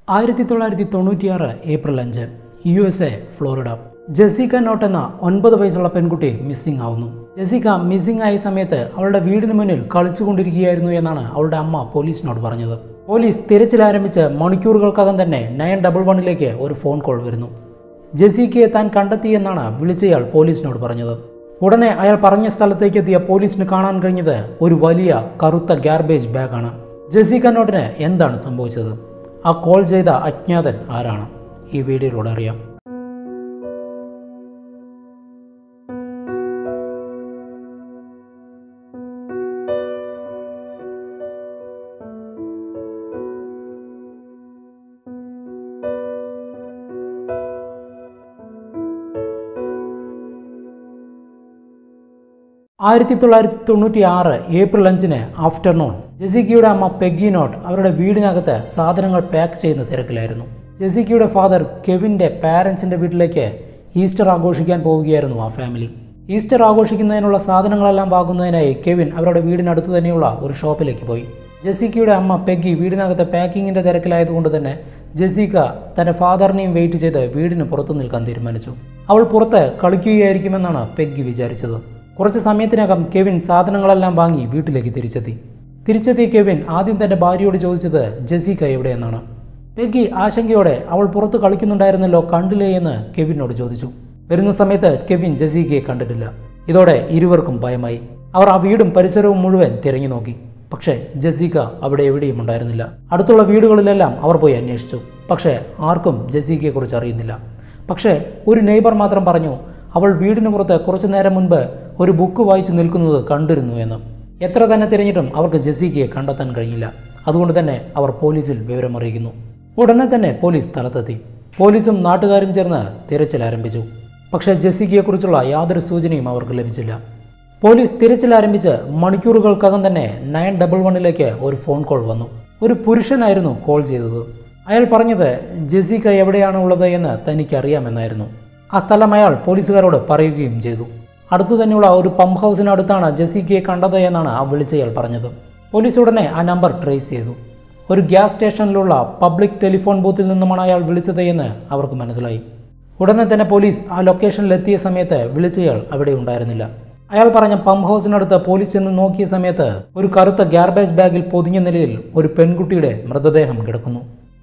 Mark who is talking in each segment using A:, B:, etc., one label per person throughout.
A: ആയിരത്തി തൊള്ളായിരത്തി തൊണ്ണൂറ്റിയാറ് ഏപ്രിൽ അഞ്ച് U S A Florida Jessica Nott എന്ന ഒൻപത് വയസ്സുള്ള പെൺകുട്ടി മിസ്സിംഗ് ആവുന്നു ജെസിക്ക മിസ്സിംഗ് ആയ സമയത്ത് അവളുടെ വീടിന് മുന്നിൽ കളിച്ചുകൊണ്ടിരിക്കുകയായിരുന്നു എന്നാണ് അവളുടെ അമ്മ പോലീസിനോട് പറഞ്ഞത് പോലീസ് തിരച്ചിൽ ആരംഭിച്ച് മണിക്കൂറുകൾക്കകം തന്നെ നയൻ ഡബിൾ വണ്ണിലേക്ക് ഒരു ഫോൺ കോൾ വരുന്നു ജെസിക്കയെ താൻ കണ്ടെത്തിയെന്നാണ് വിളിച്ചയാൾ പോലീസിനോട് പറഞ്ഞത് ഉടനെ അയാൾ പറഞ്ഞ സ്ഥലത്തേക്ക് എത്തിയ പോലീസിന് കാണാൻ കഴിഞ്ഞത് ഒരു വലിയ കറുത്ത ഗാർബേജ് ബാഗാണ് ജെസിക്ക നോട്ടിന് എന്താണ് സംഭവിച്ചത് ആ കോൾ ചെയ്ത അജ്ഞാതൻ ആരാണ് ഈ വീഡിയോയിലൂടെ അറിയാം ആയിരത്തി തൊള്ളായിരത്തി തൊണ്ണൂറ്റി ആറ് ഏപ്രിൽ അഞ്ചിന് ആഫ്റ്റർനൂൺ ജെസിക്കയുടെ അമ്മ പെഗ്ഗി നോട്ട് അവരുടെ വീടിനകത്ത് സാധനങ്ങൾ പാക്ക് ചെയ്യുന്ന തിരക്കിലായിരുന്നു ജെസിക്കയുടെ ഫാദർ കെവിൻ്റെ പാരൻസിൻ്റെ വീട്ടിലേക്ക് ഈസ്റ്റർ ആഘോഷിക്കാൻ പോവുകയായിരുന്നു ആ ഫാമിലി ഈസ്റ്റർ ആഘോഷിക്കുന്നതിനുള്ള സാധനങ്ങളെല്ലാം വാങ്ങുന്നതിനായി കെവിൻ അവരുടെ വീടിനടുത്ത് തന്നെയുള്ള ഒരു ഷോപ്പിലേക്ക് പോയി ജെസിക്കയുടെ അമ്മ പെഗ്ഗി വീടിനകത്ത് പാക്കിങ്ങിൻ്റെ തിരക്കിലായതുകൊണ്ട് തന്നെ ജെസിക്ക തൻ്റെ ഫാദറിനെയും വെയിറ്റ് ചെയ്ത് വീടിന് പുറത്തു നിൽക്കാൻ തീരുമാനിച്ചു അവൾ പുറത്ത് കളിക്കുകയായിരിക്കുമെന്നാണ് പെഗ്ഗി വിചാരിച്ചത് കുറച്ച് സമയത്തിനകം കെവിൻ സാധനങ്ങളെല്ലാം വാങ്ങി വീട്ടിലേക്ക് തിരിച്ചെത്തി തിരിച്ചെത്തിയ കെവിൻ ആദ്യം തൻ്റെ ഭാര്യയോട് ചോദിച്ചത് ജെസിക്ക എവിടെയെന്നാണ് പെഗ്ഗി ആശങ്കയോടെ അവൾ പുറത്ത് കളിക്കുന്നുണ്ടായിരുന്നല്ലോ കണ്ടില്ലേ എന്ന് കെവിനോട് ചോദിച്ചു വരുന്ന സമയത്ത് കെവിൻ ജെസിക്കയെ കണ്ടിട്ടില്ല ഇതോടെ ഇരുവർക്കും ഭയമായി അവർ ആ വീടും പരിസരവും മുഴുവൻ തിരഞ്ഞു നോക്കി പക്ഷേ ജെസിക്ക അവിടെ എവിടെയും ഉണ്ടായിരുന്നില്ല അടുത്തുള്ള വീടുകളിലെല്ലാം അവർ പോയി അന്വേഷിച്ചു പക്ഷേ ആർക്കും ജെസിക്കയെക്കുറിച്ച് അറിയുന്നില്ല പക്ഷേ ഒരു നെയ്ബർ മാത്രം പറഞ്ഞു അവൾ വീടിന് പുറത്ത് കുറച്ചു നേരം മുൻപ് ഒരു ബുക്ക് വായിച്ചു നിൽക്കുന്നത് കണ്ടിരുന്നു എന്ന് എത്ര തന്നെ തിരഞ്ഞിട്ടും അവർക്ക് ജെസിക്കയെ കണ്ടെത്താൻ കഴിഞ്ഞില്ല അതുകൊണ്ട് തന്നെ അവർ പോലീസിൽ വിവരമറിയിക്കുന്നു ഉടനെ തന്നെ പോലീസ് സ്ഥലത്തെത്തി പോലീസും നാട്ടുകാരും ചേർന്ന് തിരച്ചിൽ ആരംഭിച്ചു പക്ഷേ ജെസിക്കയെക്കുറിച്ചുള്ള യാതൊരു സൂചനയും അവർക്ക് ലഭിച്ചില്ല പോലീസ് തിരച്ചിൽ ആരംഭിച്ച് മണിക്കൂറുകൾക്കകം തന്നെ നയൻ ഡബിൾ വണ്ണിലേക്ക് ഒരു ഫോൺ കോൾ വന്നു ഒരു പുരുഷനായിരുന്നു കോൾ ചെയ്തത് അയാൾ പറഞ്ഞത് ജെസിക്ക എവിടെയാണ് ഉള്ളത് എന്ന് തനിക്ക് അറിയാമെന്നായിരുന്നു ആ സ്ഥലം അയാൾ പോലീസുകാരോട് പറയുകയും ചെയ്തു അടുത്തു തന്നെയുള്ള ഒരു പമ്പ് ഹൗസിനടുത്താണ് ജെസിക്കയെ കണ്ടത് എന്നാണ് ആ വിളിച്ചയാൾ പറഞ്ഞത് പോലീസ് ഉടനെ ആ നമ്പർ ട്രേസ് ചെയ്തു ഒരു ഗ്യാസ് സ്റ്റേഷനിലുള്ള പബ്ലിക് ടെലിഫോൺ ബൂത്തിൽ നിന്നുമാണ് അയാൾ വിളിച്ചത് എന്ന് അവർക്ക് മനസ്സിലായി ഉടനെ തന്നെ പോലീസ് ആ ലൊക്കേഷനിലെത്തിയ സമയത്ത് വിളിച്ചയാൾ അവിടെ ഉണ്ടായിരുന്നില്ല അയാൾ പറഞ്ഞ പമ്പ് ഹൗസിനടുത്ത് പോലീസ് ചെന്ന് നോക്കിയ സമയത്ത് ഒരു കറുത്ത ഗാർബേജ് ബാഗിൽ പൊതിഞ്ഞ നിലയിൽ ഒരു പെൺകുട്ടിയുടെ മൃതദേഹം കിടക്കുന്നു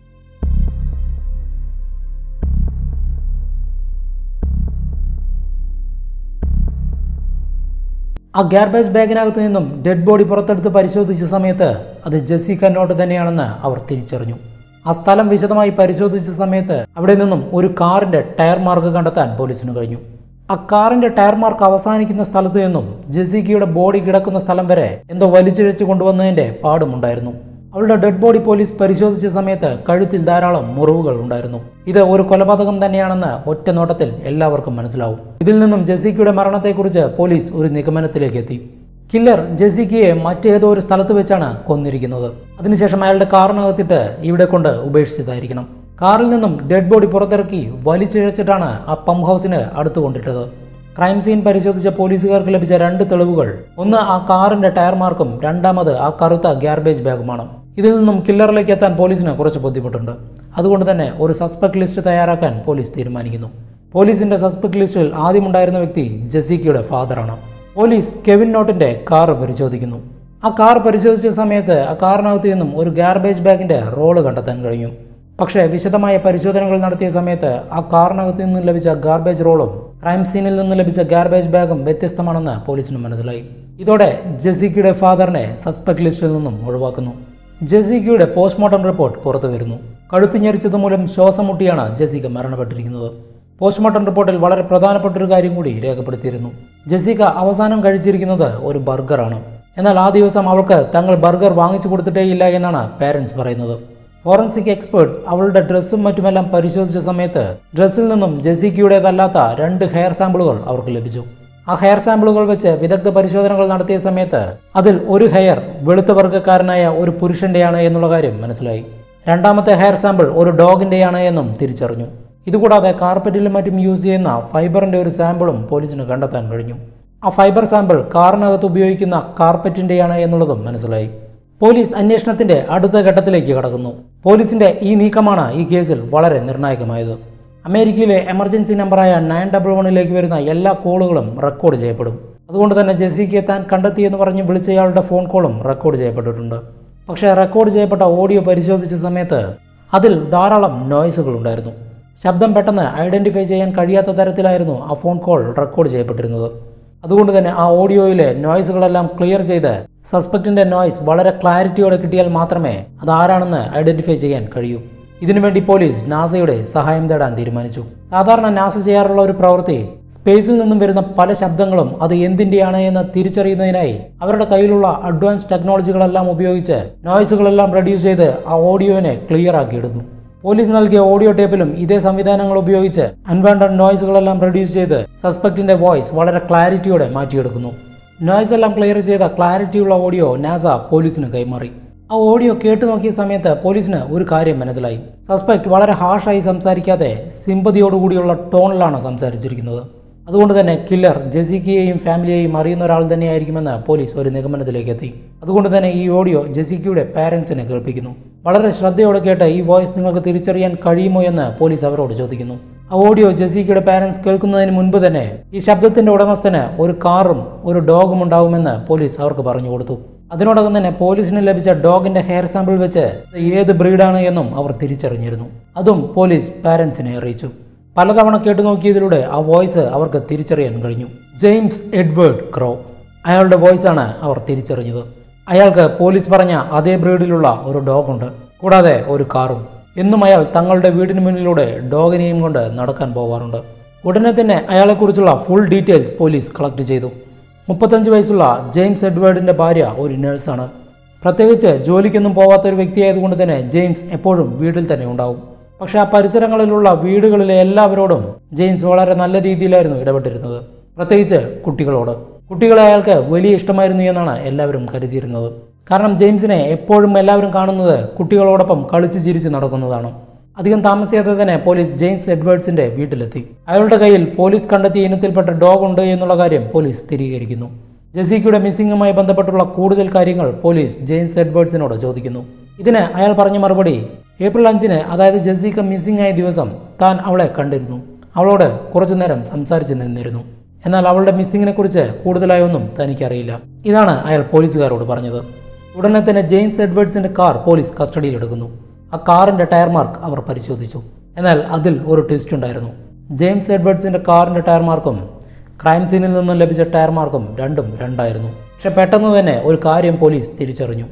A: ആ ഗാർബേജ് ബാഗിനകത്ത് നിന്നും ഡെഡ് ബോഡി പുറത്തെടുത്ത് പരിശോധിച്ച സമയത്ത് അത് ജെസ്സിക്ക നോട്ട് തന്നെയാണെന്ന് അവർ തിരിച്ചറിഞ്ഞു ആ സ്ഥലം വിശദമായി പരിശോധിച്ച സമയത്ത് അവിടെ നിന്നും ഒരു കാറിന്റെ ടയർ മാർക്ക് കണ്ടെത്താൻ പോലീസിന് കഴിഞ്ഞു ആ കാറിന്റെ ടയർ മാർക്ക് അവസാനിക്കുന്ന സ്ഥലത്ത് നിന്നും ജെസിക്കയുടെ ബോഡി കിടക്കുന്ന സ്ഥലം വരെ എന്തോ വലിച്ചിഴച്ച് കൊണ്ടുവന്നതിന്റെ പാടുമുണ്ടായിരുന്നു അവളുടെ ഡെഡ് ബോഡി പോലീസ് പരിശോധിച്ച സമയത്ത് കഴുത്തിൽ ധാരാളം മുറിവുകൾ ഉണ്ടായിരുന്നു ഇത് ഒരു കൊലപാതകം തന്നെയാണെന്ന് ഒറ്റ നോട്ടത്തിൽ എല്ലാവർക്കും മനസ്സിലാവും ഇതിൽ നിന്നും ജെസിക്കയുടെ മരണത്തെക്കുറിച്ച് പോലീസ് ഒരു നിഗമനത്തിലേക്ക് എത്തി കില്ലർ ജെസിക്കയെ മറ്റേതോ ഒരു സ്ഥലത്ത് വെച്ചാണ് കൊന്നിരിക്കുന്നത് അതിനുശേഷം അയാളുടെ കാറിനകത്തിട്ട് ഇവിടെ കൊണ്ട് ഉപേക്ഷിച്ചതായിരിക്കണം കാറിൽ നിന്നും ഡെഡ് ബോഡി പുറത്തിറക്കി വലിച്ചിഴച്ചിട്ടാണ് ആ പമ്പ് ഹൗസിന് അടുത്ത് കൊണ്ടിട്ടത് ക്രൈം സീൻ പരിശോധിച്ച പോലീസുകാർക്ക് ലഭിച്ച രണ്ട് തെളിവുകൾ ഒന്ന് ആ കാറിന്റെ ടയർ മാർക്കും രണ്ടാമത് ആ കറുത്ത ഗാർബേജ് ബാഗുമാണ് ഇതിൽ നിന്നും കില്ലറിലേക്ക് എത്താൻ പോലീസിന് കുറച്ച് ബുദ്ധിമുട്ടുണ്ട് അതുകൊണ്ട് തന്നെ ഒരു സസ്പെക്ട് ലിസ്റ്റ് തയ്യാറാക്കാൻ പോലീസ് തീരുമാനിക്കുന്നു പോലീസിന്റെ സസ്പെക്ട് ലിസ്റ്റിൽ ആദ്യമുണ്ടായിരുന്ന വ്യക്തി ജെസിക്കയുടെ ഫാദറാണ് പോലീസ് കെവിൻ നോട്ടിന്റെ കാർ പരിശോധിക്കുന്നു ആ കാർ പരിശോധിച്ച സമയത്ത് ആ കാറിനകത്ത് നിന്നും ഒരു ഗാർബേജ് ബാഗിന്റെ റോള് കണ്ടെത്താൻ കഴിഞ്ഞു പക്ഷേ വിശദമായ പരിശോധനകൾ നടത്തിയ സമയത്ത് ആ കാറിനകത്ത് നിന്ന് ലഭിച്ച ഗാർബേജ് റോളും ക്രൈം സീനിൽ നിന്ന് ലഭിച്ച ഗാർബേജ് ബാഗും വ്യത്യസ്തമാണെന്ന് പോലീസിന് മനസ്സിലായി ഇതോടെ ജെസിക്കയുടെ ഫാദറിനെ സസ്പെക്ട് ലിസ്റ്റിൽ നിന്നും ഒഴിവാക്കുന്നു ജെസിക്കയുടെ പോസ്റ്റ്മോർട്ടം റിപ്പോർട്ട് പുറത്തു വരുന്നു കഴുത്ത് ഞെരിച്ചത് മൂലം ശ്വാസം മുട്ടിയാണ് ജെസിക്ക മരണപ്പെട്ടിരിക്കുന്നത് പോസ്റ്റ്മോർട്ടം റിപ്പോർട്ടിൽ വളരെ പ്രധാനപ്പെട്ട ഒരു കാര്യം കൂടി രേഖപ്പെടുത്തിയിരുന്നു ജെസിക്ക അവസാനം കഴിച്ചിരിക്കുന്നത് ഒരു ബർഗറാണ് എന്നാൽ ആ ദിവസം അവൾക്ക് തങ്ങൾ ബർഗർ വാങ്ങിച്ചു കൊടുത്തിട്ടേയില്ല എന്നാണ് പാരൻസ് പറയുന്നത് ഫോറൻസിക് എക്സ്പേർട്സ് അവളുടെ ഡ്രസ്സും മറ്റുമെല്ലാം പരിശോധിച്ച സമയത്ത് ഡ്രസ്സിൽ നിന്നും ജെസിക്കയുടേതല്ലാത്ത രണ്ട് ഹെയർ സാമ്പിളുകൾ അവർക്ക് ലഭിച്ചു ആ ഹെയർ സാമ്പിളുകൾ വെച്ച് വിദഗ്ധ പരിശോധനകൾ നടത്തിയ സമയത്ത് അതിൽ ഒരു ഹെയർ വെളുത്ത വർഗ്ഗക്കാരനായ ഒരു പുരുഷന്റെയാണ് എന്നുള്ള കാര്യം മനസ്സിലായി രണ്ടാമത്തെ ഹെയർ സാമ്പിൾ ഒരു ഡോഗിന്റെയാണ് എന്നും തിരിച്ചറിഞ്ഞു ഇതുകൂടാതെ കാർപ്പറ്റിലും മറ്റും യൂസ് ചെയ്യുന്ന ഫൈബറിന്റെ ഒരു സാമ്പിളും പോലീസിന് കണ്ടെത്താൻ കഴിഞ്ഞു ആ ഫൈബർ സാമ്പിൾ കാറിനകത്ത് ഉപയോഗിക്കുന്ന കാർപ്പറ്റിന്റെയാണ് എന്നുള്ളതും മനസ്സിലായി പോലീസ് അന്വേഷണത്തിന്റെ അടുത്ത ഘട്ടത്തിലേക്ക് കടക്കുന്നു പോലീസിന്റെ ഈ നീക്കമാണ് ഈ കേസിൽ വളരെ നിർണായകമായത് അമേരിക്കയിലെ എമർജൻസി നമ്പറായ നയൻ ഡബിൾ വണ്ണിലേക്ക് വരുന്ന എല്ലാ കോളുകളും റെക്കോർഡ് ചെയ്യപ്പെടും അതുകൊണ്ട് തന്നെ ജെസിക്ക് താൻ കണ്ടെത്തിയെന്ന് പറഞ്ഞ് വിളിച്ചയാളുടെ ഫോൺ കോളും റെക്കോർഡ് ചെയ്യപ്പെട്ടിട്ടുണ്ട് പക്ഷേ റെക്കോർഡ് ചെയ്യപ്പെട്ട ഓഡിയോ പരിശോധിച്ച സമയത്ത് അതിൽ ധാരാളം നോയ്സുകൾ ഉണ്ടായിരുന്നു ശബ്ദം പെട്ടെന്ന് ഐഡന്റിഫൈ ചെയ്യാൻ കഴിയാത്ത തരത്തിലായിരുന്നു ആ ഫോൺ കോൾ റെക്കോർഡ് ചെയ്യപ്പെട്ടിരുന്നത് അതുകൊണ്ട് തന്നെ ആ ഓഡിയോയിലെ നോയ്സുകളെല്ലാം ക്ലിയർ ചെയ്ത് സസ്പെക്റ്റിന്റെ നോയ്സ് വളരെ ക്ലാരിറ്റിയോടെ കിട്ടിയാൽ മാത്രമേ അത് ആരാണെന്ന് ഐഡന്റിഫൈ ചെയ്യാൻ കഴിയൂ ഇതിനുവേണ്ടി പോലീസ് നാസയുടെ സഹായം തേടാൻ തീരുമാനിച്ചു സാധാരണ നാസ ചെയ്യാറുള്ള ഒരു പ്രവൃത്തി സ്പേസിൽ നിന്നും വരുന്ന പല ശബ്ദങ്ങളും അത് എന്തിൻ്റെയാണ് എന്ന് തിരിച്ചറിയുന്നതിനായി അവരുടെ കയ്യിലുള്ള അഡ്വാൻസ് ടെക്നോളജികളെല്ലാം ഉപയോഗിച്ച് നോയ്സുകളെല്ലാം റെഡ്യൂസ് ചെയ്ത് ആ ഓഡിയോനെ ക്ലിയർ ആക്കിയെടുക്കും പോലീസ് നൽകിയ ഓഡിയോ ടേപ്പിലും ഇതേ സംവിധാനങ്ങൾ ഉപയോഗിച്ച് അൺവാണ്ടഡ് നോയ്സുകളെല്ലാം റെഡ്യൂസ് ചെയ്ത് സസ്പെക്റ്റിന്റെ വോയിസ് വളരെ ക്ലാരിറ്റിയോടെ മാറ്റിയെടുക്കുന്നു നോയ്സ് എല്ലാം ക്ലിയർ ചെയ്ത ക്ലാരിറ്റിയുള്ള ഓഡിയോ നാസ പോലീസിന് കൈമാറി ആ ഓഡിയോ കേട്ടു നോക്കിയ സമയത്ത് പോലീസിന് ഒരു കാര്യം മനസ്സിലായി സസ്പെക്ട് വളരെ ഹാഷായി സംസാരിക്കാതെ സിമ്പതിയോടുകൂടിയുള്ള ടോണിലാണ് സംസാരിച്ചിരിക്കുന്നത് അതുകൊണ്ട് തന്നെ കില്ലർ ജെസിക്കയെയും ഫാമിലിയെയും അറിയുന്ന ഒരാൾ തന്നെയായിരിക്കുമെന്ന് പോലീസ് ഒരു നിഗമനത്തിലേക്ക് എത്തി അതുകൊണ്ട് തന്നെ ഈ ഓഡിയോ ജെസിക്കയുടെ പാരൻസിനെ കേൾപ്പിക്കുന്നു വളരെ ശ്രദ്ധയോടെ കേട്ട് ഈ വോയിസ് നിങ്ങൾക്ക് തിരിച്ചറിയാൻ കഴിയുമോ എന്ന് പോലീസ് അവരോട് ചോദിക്കുന്നു ആ ഓഡിയോ ജെസിക്കയുടെ പാരൻസ് കേൾക്കുന്നതിന് മുൻപ് തന്നെ ഈ ശബ്ദത്തിന്റെ ഉടമസ്ഥന് ഒരു കാറും ഒരു ഡോഗും ഉണ്ടാവുമെന്ന് പോലീസ് അവർക്ക് പറഞ്ഞു കൊടുത്തു അതിനോടകം തന്നെ പോലീസിന് ലഭിച്ച ഡോഗിന്റെ ഹെയർ സാമ്പിൾ വെച്ച് ഇത് ഏത് ബ്രീഡാണ് എന്നും അവർ തിരിച്ചറിഞ്ഞിരുന്നു അതും പോലീസ് പാരൻസിനെ അറിയിച്ചു പലതവണ കേട്ടു നോക്കിയതിലൂടെ ആ വോയിസ് അവർക്ക് തിരിച്ചറിയാൻ കഴിഞ്ഞു ജെയിംസ് എഡ്വേർഡ് ക്രോ അയാളുടെ വോയിസാണ് അവർ തിരിച്ചറിഞ്ഞത് അയാൾക്ക് പോലീസ് പറഞ്ഞ അതേ ബ്രീഡിലുള്ള ഒരു ഡോഗുണ്ട് കൂടാതെ ഒരു കാറും എന്നും അയാൾ തങ്ങളുടെ വീടിന് മുന്നിലൂടെ ഡോഗിനെയും കൊണ്ട് നടക്കാൻ പോകാറുണ്ട് ഉടനെ തന്നെ അയാളെക്കുറിച്ചുള്ള ഫുൾ ഡീറ്റെയിൽസ് പോലീസ് കളക്ട് ചെയ്തു മുപ്പത്തഞ്ച് വയസ്സുള്ള ജെയിംസ് എഡ്വേർഡിൻ്റെ ഭാര്യ ഒരു നഴ്സാണ് പ്രത്യേകിച്ച് ജോലിക്കൊന്നും പോവാത്ത ഒരു വ്യക്തിയായതുകൊണ്ട് തന്നെ ജെയിംസ് എപ്പോഴും വീട്ടിൽ തന്നെ ഉണ്ടാവും പക്ഷെ ആ പരിസരങ്ങളിലുള്ള വീടുകളിലെ എല്ലാവരോടും ജെയിംസ് വളരെ നല്ല രീതിയിലായിരുന്നു ഇടപെട്ടിരുന്നത് പ്രത്യേകിച്ച് കുട്ടികളോട് കുട്ടികളെ അയാൾക്ക് വലിയ ഇഷ്ടമായിരുന്നു എന്നാണ് എല്ലാവരും കരുതിയിരുന്നത് കാരണം ജെയിംസിനെ എപ്പോഴും എല്ലാവരും കാണുന്നത് കുട്ടികളോടൊപ്പം കളിച്ച് ചിരിച്ച് നടക്കുന്നതാണ് അധികം താമസിയാതെ തന്നെ പോലീസ് ജെയിംസ് എഡ്വേർഡ്സിന്റെ വീട്ടിലെത്തി അയാളുടെ കയ്യിൽ പോലീസ് കണ്ടെത്തിയ ഇനത്തിൽപ്പെട്ട ഡോഗ് ഉണ്ട് എന്നുള്ള കാര്യം പോലീസ് സ്ഥിരീകരിക്കുന്നു ജെസിക്കയുടെ മിസ്സിംഗുമായി ബന്ധപ്പെട്ടുള്ള കൂടുതൽ കാര്യങ്ങൾ പോലീസ് ജെയിംസ് എഡ്വേർഡ്സിനോട് ചോദിക്കുന്നു ഇതിന് അയാൾ പറഞ്ഞ മറുപടി ഏപ്രിൽ അഞ്ചിന് അതായത് ജെസിക്ക മിസ്സിംഗ് ആയ ദിവസം താൻ അവളെ കണ്ടിരുന്നു അവളോട് കുറച്ചു നേരം സംസാരിച്ചു നിന്നിരുന്നു എന്നാൽ അവളുടെ മിസ്സിങ്ങിനെ കുറിച്ച് കൂടുതലായി ഒന്നും തനിക്കറിയില്ല ഇതാണ് അയാൾ പോലീസുകാരോട് പറഞ്ഞത് ഉടനെ തന്നെ ജെയിംസ് എഡ്വേർഡ്സിന്റെ കാർ പോലീസ് കസ്റ്റഡിയിലെടുക്കുന്നു ആ കാറിന്റെ ടയർ മാർക്ക് അവർ പരിശോധിച്ചു എന്നാൽ അതിൽ ഒരു ട്വിസ്റ്റ് ഉണ്ടായിരുന്നു ജെയിംസ് എഡ്വേർഡ്സിന്റെ കാറിന്റെ ടയർ മാർക്കും ക്രൈം സീനിൽ നിന്നും ലഭിച്ച ടയർ മാർക്കും രണ്ടും രണ്ടായിരുന്നു പക്ഷെ പെട്ടെന്ന് തന്നെ ഒരു കാര്യം പോലീസ് തിരിച്ചറിഞ്ഞു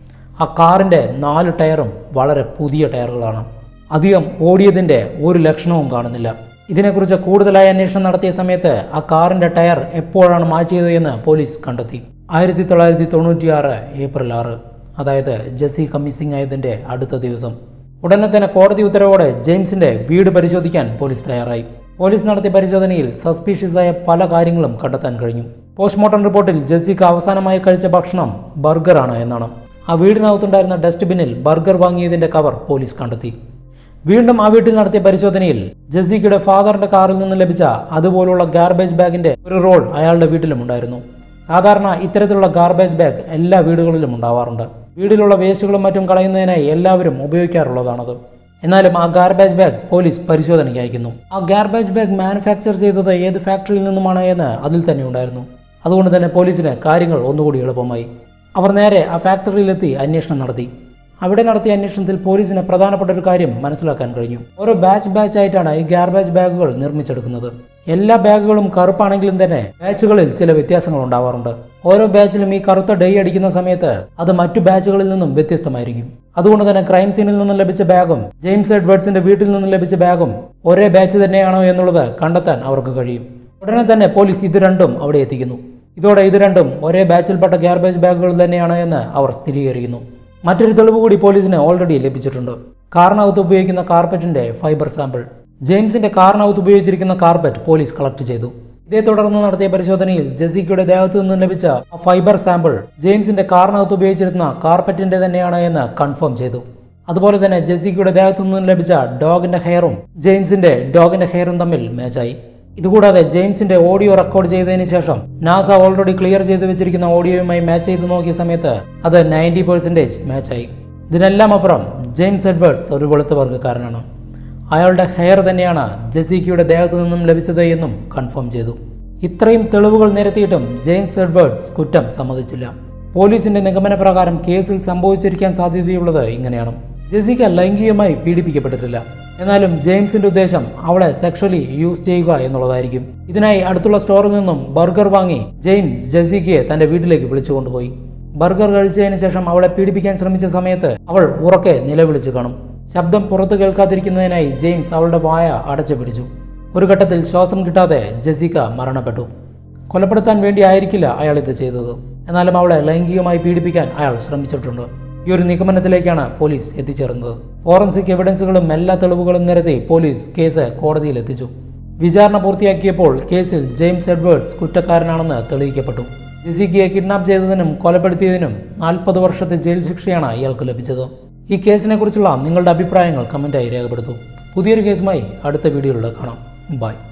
A: ആ കാറിന്റെ നാല് ടയറും വളരെ പുതിയ ടയറുകളാണ് അധികം ഓടിയതിന്റെ ഒരു ലക്ഷണവും കാണുന്നില്ല ഇതിനെക്കുറിച്ച് കൂടുതലായി അന്വേഷണം നടത്തിയ സമയത്ത് ആ കാറിന്റെ ടയർ എപ്പോഴാണ് മാറ്റിയത് എന്ന് പോലീസ് കണ്ടെത്തി ആയിരത്തി തൊള്ളായിരത്തി തൊണ്ണൂറ്റിയാറ് ഏപ്രിൽ ആറ് അതായത് ജെസ്സി മിസ്സിംഗ് ആയതിന്റെ അടുത്ത ദിവസം ഉടനെ തന്നെ കോടതി ഉത്തരവോടെ ജെയിംസിന്റെ വീട് പരിശോധിക്കാൻ പോലീസ് തയ്യാറായി പോലീസ് നടത്തിയ പരിശോധനയിൽ സസ്പീഷ്യസ് ആയ പല കാര്യങ്ങളും കണ്ടെത്താൻ കഴിഞ്ഞു പോസ്റ്റ്മോർട്ടം റിപ്പോർട്ടിൽ ജെസ്സിക്ക് അവസാനമായി കഴിച്ച ഭക്ഷണം ബർഗറാണ് എന്നാണ് ആ വീടിനകത്തുണ്ടായിരുന്ന ഡസ്റ്റ്ബിന്നിൽ ബർഗർ വാങ്ങിയതിന്റെ കവർ പോലീസ് കണ്ടെത്തി വീണ്ടും ആ വീട്ടിൽ നടത്തിയ പരിശോധനയിൽ ജെസിക്കയുടെ ഫാദറിന്റെ കാറിൽ നിന്ന് ലഭിച്ച അതുപോലുള്ള ഗാർബേജ് ബാഗിന്റെ ഒരു റോൾ അയാളുടെ വീട്ടിലും ഉണ്ടായിരുന്നു സാധാരണ ഇത്തരത്തിലുള്ള ഗാർബേജ് ബാഗ് എല്ലാ വീടുകളിലും ഉണ്ടാവാറുണ്ട് വീട്ടിലുള്ള വേസ്റ്റുകളും മറ്റും കളയുന്നതിനായി എല്ലാവരും ഉപയോഗിക്കാറുള്ളതാണത് എന്നാലും ആ ഗാർബേജ് ബാഗ് പോലീസ് പരിശോധനയ്ക്ക് അയക്കുന്നു ആ ഗാർബേജ് ബാഗ് മാനുഫാക്ചർ ചെയ്തത് ഏത് ഫാക്ടറിയിൽ നിന്നുമാണ് എന്ന് അതിൽ തന്നെ ഉണ്ടായിരുന്നു അതുകൊണ്ട് തന്നെ പോലീസിന് കാര്യങ്ങൾ ഒന്നുകൂടി എളുപ്പമായി അവർ നേരെ ആ ഫാക്ടറിയിലെത്തി അന്വേഷണം നടത്തി അവിടെ നടത്തിയ അന്വേഷണത്തിൽ പോലീസിന് പ്രധാനപ്പെട്ട ഒരു കാര്യം മനസ്സിലാക്കാൻ കഴിഞ്ഞു ഓരോ ബാച്ച് ബാച്ച് ആയിട്ടാണ് ഈ ഗാർബേജ് ബാഗുകൾ നിർമ്മിച്ചെടുക്കുന്നത് എല്ലാ ബാഗുകളും കറുപ്പാണെങ്കിലും തന്നെ ബാച്ചുകളിൽ ചില വ്യത്യാസങ്ങൾ ഉണ്ടാവാറുണ്ട് ഓരോ ബാച്ചിലും ഈ കറുത്ത ഡൈ അടിക്കുന്ന സമയത്ത് അത് മറ്റു ബാച്ചുകളിൽ നിന്നും വ്യത്യസ്തമായിരിക്കും അതുകൊണ്ട് തന്നെ ക്രൈം സീനിൽ നിന്നും ലഭിച്ച ബാഗും ജെയിംസ് എഡ്വേർഡ്സിന്റെ വീട്ടിൽ നിന്നും ലഭിച്ച ബാഗും ഒരേ ബാച്ച് തന്നെയാണോ എന്നുള്ളത് കണ്ടെത്താൻ അവർക്ക് കഴിയും ഉടനെ തന്നെ പോലീസ് ഇത് രണ്ടും അവിടെ എത്തിക്കുന്നു ഇതോടെ ഇത് രണ്ടും ഒരേ ബാച്ചിൽപ്പെട്ട ഗാർബേജ് ബാഗുകൾ തന്നെയാണ് എന്ന് അവർ സ്ഥിരീകരിക്കുന്നു മറ്റൊരു തെളിവ് കൂടി പോലീസിന് ഓൾറെഡി ലഭിച്ചിട്ടുണ്ട് കാറിനകത്ത് ഉപയോഗിക്കുന്ന കാർപ്പറ്റിന്റെ ഫൈബർ സാമ്പിൾ ജെയിംസിന്റെ കാറിനകത്ത് ഉപയോഗിച്ചിരിക്കുന്ന കാർപ്പറ്റ് പോലീസ് കളക്ട് ചെയ്തു ഇതേ തുടർന്ന് നടത്തിയ പരിശോധനയിൽ ജെസിക്കയുടെ ദേഹത്തു നിന്നും ലഭിച്ച ആ ഫൈബർ സാമ്പിൾ ജെയിംസിന്റെ കാറിനകത്ത് ഉപയോഗിച്ചിരുന്ന കാർപ്പറ്റിന്റെ തന്നെയാണ് എന്ന് കൺഫേം ചെയ്തു അതുപോലെ തന്നെ ജെസിക്കയുടെ ദേഹത്തു നിന്നും ലഭിച്ച ഡോഗിന്റെ ഹെയറും ജെയിംസിന്റെ ഡോഗിന്റെ ഹെയറും തമ്മിൽ മാച്ചായി ഇതുകൂടാതെ ജെയിംസിന്റെ ഓഡിയോ റെക്കോർഡ് ചെയ്തതിന് ശേഷം നാസ ഓൾറെഡി ക്ലിയർ ചെയ്ത് വെച്ചിരിക്കുന്ന ഓഡിയോയുമായി മാച്ച് ചെയ്ത് നോക്കിയ സമയത്ത് അത് നയൻറ്റി പെർസെൻറ്റേജ് മാച്ചായി ഇതിനെല്ലാം അപ്പുറം ജെയിംസ് എഡ്വേർഡ്സ് ഒരു വെളുത്ത വർഗ്ഗക്കാരനാണ് അയാളുടെ ഹെയർ തന്നെയാണ് ജെസിക്കയുടെ ദേഹത്തു നിന്നും ലഭിച്ചത് എന്നും കൺഫേം ചെയ്തു ഇത്രയും തെളിവുകൾ നിരത്തിയിട്ടും ജെയിംസ് എഡ്വേർഡ്സ് കുറ്റം സമ്മതിച്ചില്ല പോലീസിന്റെ നിഗമന പ്രകാരം കേസിൽ സംഭവിച്ചിരിക്കാൻ സാധ്യതയുള്ളത് ഇങ്ങനെയാണ് ജെസിക്ക ലൈംഗികമായി പീഡിപ്പിക്കപ്പെട്ടിട്ടില്ല എന്നാലും ജെയിംസിന്റെ ഉദ്ദേശം അവളെ സെക്ഷലി യൂസ് ചെയ്യുക എന്നുള്ളതായിരിക്കും ഇതിനായി അടുത്തുള്ള സ്റ്റോറിൽ നിന്നും ബർഗർ വാങ്ങി ജെയിംസ് ജെസിക്കയെ തന്റെ വീട്ടിലേക്ക് വിളിച്ചു കൊണ്ടുപോയി ബർഗർ കഴിച്ചതിന് ശേഷം അവളെ പീഡിപ്പിക്കാൻ ശ്രമിച്ച സമയത്ത് അവൾ ഉറക്കെ നിലവിളിച്ചു കാണും ശബ്ദം പുറത്തു കേൾക്കാതിരിക്കുന്നതിനായി ജെയിംസ് അവളുടെ വായ അടച്ചു പിടിച്ചു ഒരു ഘട്ടത്തിൽ ശ്വാസം കിട്ടാതെ ജെസിക്ക മരണപ്പെട്ടു കൊലപ്പെടുത്താൻ വേണ്ടി ആയിരിക്കില്ല അയാൾ ഇത് ചെയ്തത് എന്നാലും അവളെ ലൈംഗികമായി പീഡിപ്പിക്കാൻ അയാൾ ശ്രമിച്ചിട്ടുണ്ട് ഈ ഒരു നിഗമനത്തിലേക്കാണ് പോലീസ് എത്തിച്ചേർന്നത് ഫോറൻസിക് എവിഡൻസുകളും എല്ലാ തെളിവുകളും നിരത്തി പോലീസ് കേസ് കോടതിയിൽ എത്തിച്ചു വിചാരണ പൂർത്തിയാക്കിയപ്പോൾ കേസിൽ ജെയിംസ് എഡ്വേർഡ്സ് കുറ്റക്കാരനാണെന്ന് തെളിയിക്കപ്പെട്ടു ജെസിക്കയെ കിഡ്നാപ്പ് ചെയ്തതിനും കൊലപ്പെടുത്തിയതിനും നാൽപ്പത് വർഷത്തെ ജയിൽ ശിക്ഷയാണ് ഇയാൾക്ക് ലഭിച്ചത് ഈ കേസിനെ കുറിച്ചുള്ള നിങ്ങളുടെ അഭിപ്രായങ്ങൾ കമന്റായി രേഖപ്പെടുത്തൂ പുതിയൊരു കേസുമായി അടുത്ത വീഡിയോയിലൂടെ കാണാം ബൈ